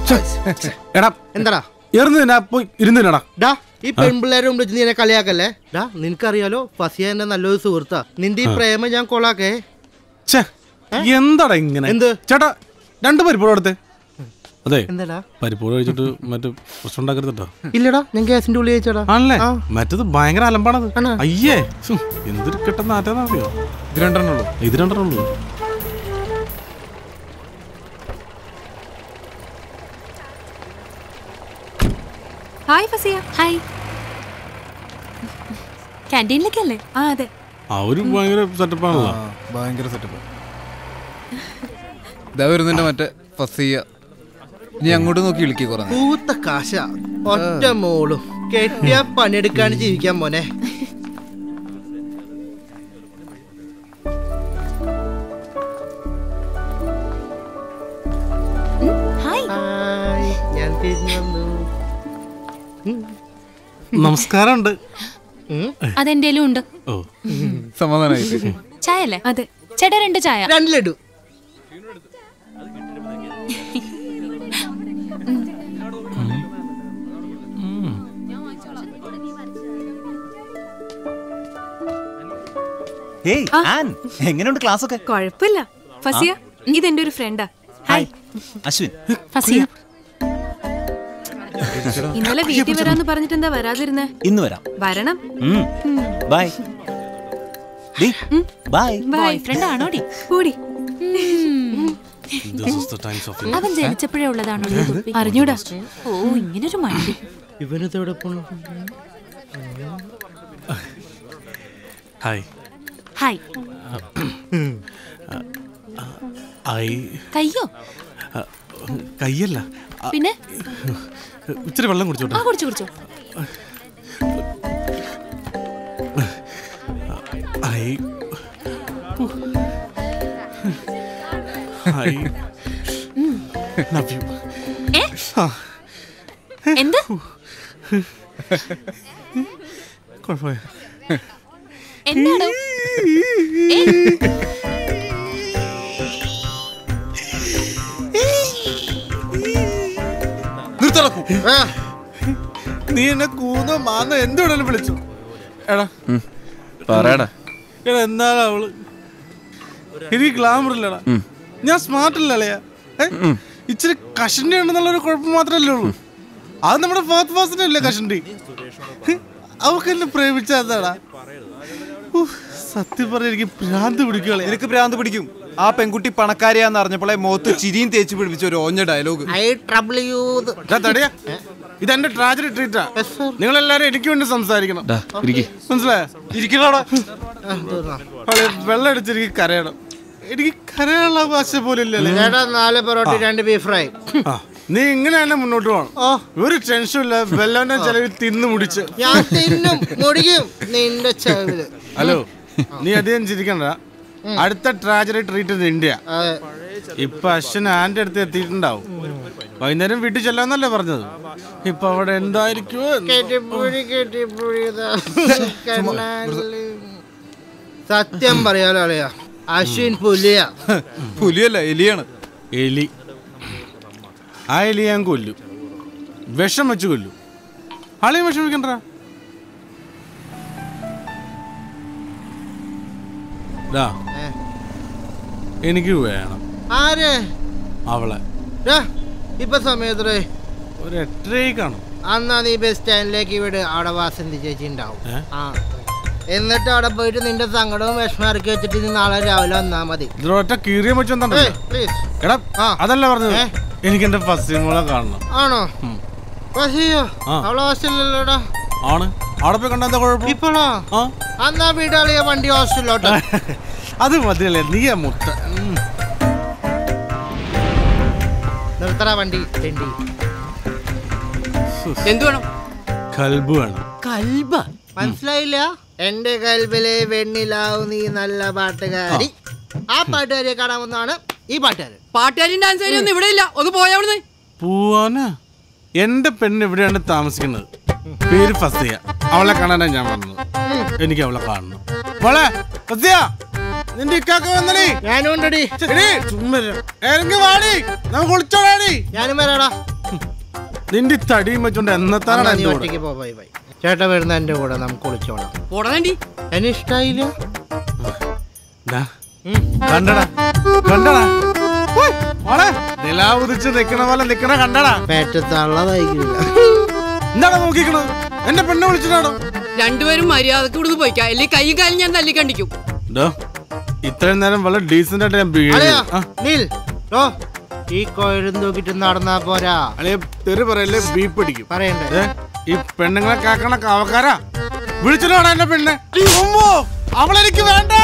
എടാ എന്താടാ എറിഞ്ഞു തിന്നാ പോയി ഇരുന്ന് തിന്നടാ ഡാ ഈ പെൺപിള്ളേരെ മുമ്പിൽ വെച്ച് നീ എന്നെ കളിയാക്കല്ലേ ഡാ നിനക്കറിയാലോ ഫസിയ എന്റെ നല്ലൊരു സുഹൃത്താ നിന്റെ ഈ പ്രേമം ഞാൻ കൊളാക്കേ ഛേ എന്താടാ ഇങ്ങനെ എന്ത്? ചേട്ടാ രണ്ട് പരിപ്പോട് എടുത്തേ അതെ എന്താടാ പരിപ്പോട് കഴിച്ചിട്ട് മറ്റു പ്രശ്നം ഉണ്ടാക്കരുത് കേട്ടോ ഇല്ലടാ ഞാൻ ഗ്യാസിന്റെ ഉള്ളിൽ അയച്ചടാ ആണല്ലേ ആ. മറ്റത് ഭയങ്കര അലമ്പാണത് ആണോ? അയ്യേ ഹും, എന്തൊരു കിട്ടുന്ന ആറ്റാന്നറിയോ ഇത് രണ്ടെണ്ണുള്ളൂ ഇത് രണ്ടെണ്ണുള്ളൂ ഹായ് ഫസിയ ഹായ് ക്യാൻറ്റീനിലേക്കല്ലേ ആ അതെ ആ ഒരു ഭയങ്കര സെറ്റപ്പാണല്ലോ ആ ഭയങ്കര സെറ്റപ്പ് ഇതാ വരുന്നുണ്ട് മറ്റേ ഫസിയ നീ അങ്ങോട്ട് നോക്കി വിളിക്കുക കുറേ നേരം. പൂത്ത കാശ ഒറ്റ മോളും കെട്ടിയ പണിയെടുക്കാണ് ജീവിക്കാൻ മോനെ ഹായ് ഹായ് ഞാൻ തിരിഞ്ഞു വന്നു നമസ്കാരമുണ്ട് ഉം. അതെന്റെ ഉണ്ട് ഓ സമാധാനായിട്ട് ചായ അല്ലേ അതെ ചേട്ടാ രണ്ട് ചായ രണ്ട് ലഡു ഹേയ് ആൻ എങ്ങനെയുണ്ട് ക്ലാസ് ഒക്കെ കുഴപ്പമില്ല ഫസിയ ഇതെന്റെ ഒരു ഫ്രണ്ടാ ഹായ് അശ്വിൻ ഫസിയ ഇന്നലെ വീട്ടിൽ വരാന്ന് പറഞ്ഞിട്ട് എന്താ വരാതിരുന്നേ ഇന്ന് വരാം വരണം ബൈ ബൈ ബോയ് ഫ്രണ്ട് ആണോടി കൂടി This is the times of അവൻ ജനിച്ചപ്പോഴേ ഉള്ളതാണോ അറിഞ്ഞൂടാ ഓ ഇങ്ങനൊരു മണ്ടി ഇവനിതെവിടെ പോണു ഹായ് ഹായ് ഐ കയ്യോ കയ്യല്ല ആ, പിന്നെ ഇച്ചിരി വെള്ളം കുടിച്ചോട്ടെ ആ കുടിച്ചു കുടിച്ചു ഐ ഐ ലവ് യു ഏ എന്ത് കുഴപ്പമില്ല എന്താണോ ഏ നിർത്തടക്കൂ ആ, നീ എന്നെ കൂന്നോ മാന്നോ എന്തുവേണേലും വിളിച്ചു എടാ പറയടാ എടാ എന്താടാ അവള് എനിക്ക് ഗ്ലാമർ ഇല്ലടാ ഞാൻ സ്മാർട്ട് ഇല്ലല്ലയാ ഇച്ചിരി കഷണ്ടി ഉണ്ടെന്നുള്ളൊരു കുഴപ്പം മാത്രമല്ലേ ഉള്ളൂ അത് നമ്മുടെ ഫാത്ത് ഫാസിന്റെ അല്ലേ കഷണ്ടി അവൾക്ക് എന്നെ പ്രേമിച്ചാടാ സത്യം പറഞ്ഞ എനിക്ക് ഭ്രാന്ത് പിടിക്കുകകളെ നിനക്ക് ഭ്രാന്ത് പിടിക്കും ആ പെൺകുട്ടി പണക്കാരിയാന്ന് അറിഞ്ഞപ്പോളെ മുഖത്ത് ചിരിയും തേച്ച് പിടിപ്പിച്ച ഒരു ഓഞ്ഞ ഡയലോഗ് I trouble you. തടിയാ ഇതെന്റെ ട്രാജഡി ട്രീറ്റാ Yes, sir. നിങ്ങൾ എല്ലാരും എനിക്ക് വേണ്ടി സംസാരിക്കണം മനസ്സിലായോ ഇരിക്കണോടാ ആ, തീർന്നോ? അവളെ വെള്ളം അടിച്ച് എനിക്ക് കരയണം എനിക്ക് കരയുള്ള ഭാഷ പോലും ഇല്ലല്ലേ ചേട്ടാ നാല് പൊറോട്ടി രണ്ട് ബീഫ് ഫ്രൈ ആ, നീ ഇങ്ങനെ തന്നെ മുന്നോട്ട് പോകണം ഓ ഒരു ടെൻഷനും ഇല്ല വെല്ലവന്റെ ചെലവിൽ തിന്നു മുടിച്ച് ഞാൻ തിന്നും മുടിക്കും നിന്റെ ചെവില് ഹലോ നീ അധികം ചിരിക്കണ്ട അടുത്ത ട്രാജഡി ട്രീറ്റ് ഇന്ത്യ അതെ ഇപ്പൊ അശ്വൻ ആന്റെ അടുത്ത് എത്തിയിട്ടുണ്ടാവും വൈകുന്നേരം വീട്ടിൽ ചെല്ലാന്നല്ലേ പറഞ്ഞത് ഇപ്പൊ അവിടെ എന്തായിരിക്കുമോ എന്തോ. കെട്ടിപ്പുഴി കെട്ടിപ്പുഴി ഇതാ. കണ്ണാടി. സത്യം പറയാലോ അളിയാ അശ്വിൻ പുലിയ പുലിയല്ല എലിയാണ് എലി ആ എലി ഞാൻ കൊല്ലും വിഷം വെച്ച് കൊല്ലും ആളെയും വിഷമിക്കണ്ട ഡാ എനിക്ക് വേണം ആര് അവളെ ഡാ, ഇപ്പൊ സമയത്രേ ഒരു എട്ടരയ്ക്ക് കാണും അന്നാ നീ ബസ് സ്റ്റാൻഡിലേക്ക് വിട് അവിടെ വാസന്തി ചേച്ചി ഉണ്ടാവും ഏ? ആ എന്നിട്ട് അവിടെ പോയിട്ട് നിന്റെ സങ്കടവും വിഷമം ഇറക്കി വെച്ചിട്ട് നീ നാളെ രാവിലെ വന്നാ മതി ഇതിലൊറ്റ കീറിയ വെച്ച് എന്താ ഏയ്, please. എടാ ആ. അതല്ല പറഞ്ഞത് ഏ? എനിക്ക് എന്റെ ഫസ്റ്റിമോളെ കാണണം ആണോ പക്ഷേയോ ആ. അവളെ ഹോസ്റ്റലിലല്ലോടാ ആണ് അവിടെ പോയി കണ്ട എന്താ കുഴപ്പം ഇപ്പോഴോ ആ അന്നാ വീടാളിയ വണ്ടി ഹോസ്റ്റലിലോട്ട് അത് മതിയല്ലേ നീ ആ മുട്ട ഉം. നിർത്തറ വണ്ടി തെണ്ടി എന്തു വേണം കൽബ് വേണം കൽബ മനസ്സിലായില്ല എന്റെ കൽബിലെ വെണ്ണിലാവു നീ നല്ല പാട്ടുകാരി ആ പാട്ടുകാരിയെ കാണാവുന്നതാണ് ഈ പാട്ടുകാരൻ പാട്ടുകാരും ഡാൻസ് ഒന്നും ഇവിടെ ഇല്ല ഒന്ന് പോയാവിടുന്ന് പോവാനാ എന്റെ പെണ്ണ് എവിടെയാണ് താമസിക്കുന്നത് പേര് ഫസിയ അവളെ കാണാനാ ഞാൻ വന്നത് എനിക്ക് അവളെ കാണണം മോളെ ഫസിയ നിന്റെ ഇക്കാക്ക വന്നടി ഞാനും ഉണ്ടടി എടി, ചുമ്മാ ഇരി. ഇറങ്ങി വാടി നമുക്ക് ഒളിച്ചോടാടി ഞാനും വരാടാ നിന്റെ ഈ തടിയും വെച്ചോണ്ട് എന്നത്താനാണ് എന്നാ നീ എന്റെ കൂടെ ഒറ്റയ്ക്ക് പോ ബൈ ബൈ ചേട്ടൻ വരുന്ന എന്റെ കൂടെ നമുക്ക് ഒളിച്ചോളാം പോടാണ്ടി എന്നെ ഇഷ്ടായില്ല ദാ, കണ്ടടാ കണ്ടടാ ഉയ്, മോളെ നിലാവുദിച്ച് നിക്കണ പോലെ നിക്കണ കണ്ടടാ പേറ്റത്തള്ളതായിക്കില്ല എന്താടാ നോക്കിക്കണത് എന്റെ പെണ്ണെ വിളിച്ചിട്ടാടോ രണ്ടുപേരും മര്യാദക്ക് ഇവിടുന്ന് പോയിക്കാം അല്ലെങ്കിൽ കൈയും കാലും ഞാൻ തല്ലി കണ്ടിക്കും ഡോ ഇത്രയും നേരം വളരെ ഡീസന്റ് ആയിട്ട് ഞാൻ അളിയാ ആ, നീൽ ഓ ഈ കോയിലും തൂക്കിട്ട് നടന്നാ പോരാ അളിയ തെറി പറയല്ലേ ബീപ്പ് അടിക്കും പറയണ്ടേ ഏ, ഈ പെണ്ണുങ്ങളെ കാക്കണ കാവക്കാരാ വിളിച്ചിട്ടാണ് എന്റെ പെണ്ണെ അമ്മോ അവളെനിക്ക് വേണ്ട